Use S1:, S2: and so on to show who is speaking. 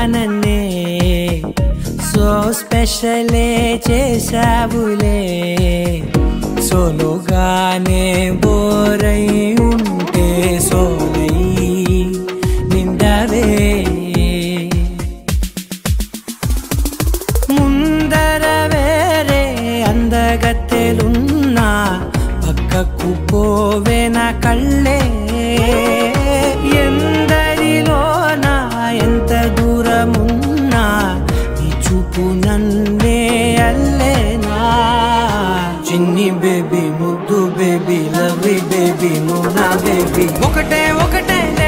S1: నన్నే సో స్పెషలే చేసావులే సోలోగానే బోరై ఉంటే సోలై నిండవే ముందర వేరే అందగత్తెలున్నా పక్కకు పోవే నా కళ్ళే ఎందరిలోన ఎంత దూరమున్నా నీ చూపు నన్నే అల్లేనా చిన్ని బేబీ ముద్దు బేబీ లవ్లీ బేబీ నువ్వు నా బేబీ ఒకటే ఒకటే